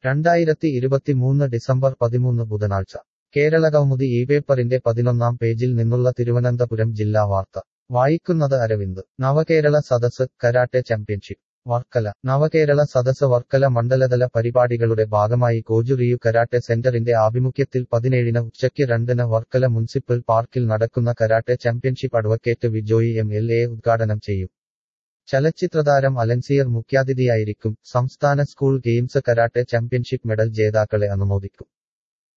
രണ്ടായിരത്തി ഇരുപത്തിമൂന്ന് ഡിസംബർ പതിമൂന്ന് ബുധനാഴ്ച കേരളകൗമുദി ഈ പേപ്പറിന്റെ പതിനൊന്നാം പേജിൽ നിന്നുള്ള തിരുവനന്തപുരം ജില്ലാ വാർത്ത വായിക്കുന്നത് അരവിന്ദ് നവകേരള സദസ് കരാട്ടെ ചാമ്പ്യൻഷിപ്പ് വർക്കല നവകേരള സദസ് വർക്കല മണ്ഡലതല പരിപാടികളുടെ ഭാഗമായി കോജുറിയു കരാട്ടെ സെന്ററിന്റെ ആഭിമുഖ്യത്തിൽ പതിനേഴിന് ഉച്ചയ്ക്ക് രണ്ടിന് വർക്കല മുനിസിപ്പൽ പാർക്കിൽ നടക്കുന്ന karate championship advocate Vijoy M L A ഉദ്ഘാടനം ചെയ്യും ചലച്ചിത്രതാരം അലൻസിയർ മുഖ്യാതിഥിയായിരിക്കും സംസ്ഥാന school games karate championship medal ജേതാക്കളെ അനുമോദിക്കും